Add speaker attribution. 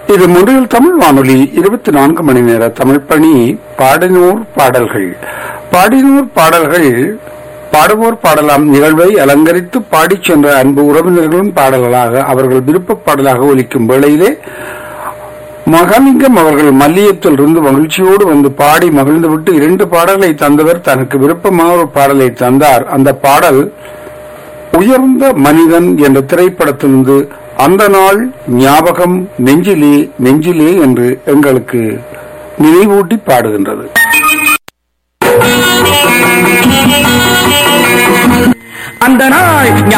Speaker 1: இது முறையில் தமிழ் வானொலி இருபத்தி நான்கு மணி நேர தமிழ் பணி பாடினூர் பாடல்கள் பாடினூர் பாடல்கள் பாடுவோர் பாடலாம் நிகழ்வை அலங்கரித்து பாடிச் சென்ற அன்பு உறவினர்களின் பாடல்களாக அவர்கள் விருப்ப பாடலாக ஒலிக்கும் வேளையிலே மகாலிங்கம் அவர்கள் மல்லியத்தில் இருந்து மகிழ்ச்சியோடு வந்து பாடி மகிழ்ந்துவிட்டு இரண்டு பாடல்களை தந்தவர் தனக்கு விருப்பமான ஒரு பாடலை தந்தார் அந்த பாடல் உயர்ந்த மனிதன் என்ற திரைப்படத்திலிருந்து அந்த நாள் ஞாபகம் நெஞ்சிலே நெஞ்சிலே என்று எங்களுக்கு நினைவூட்டி பாடுகின்றது
Speaker 2: அந்த நாள் ஞாபகம்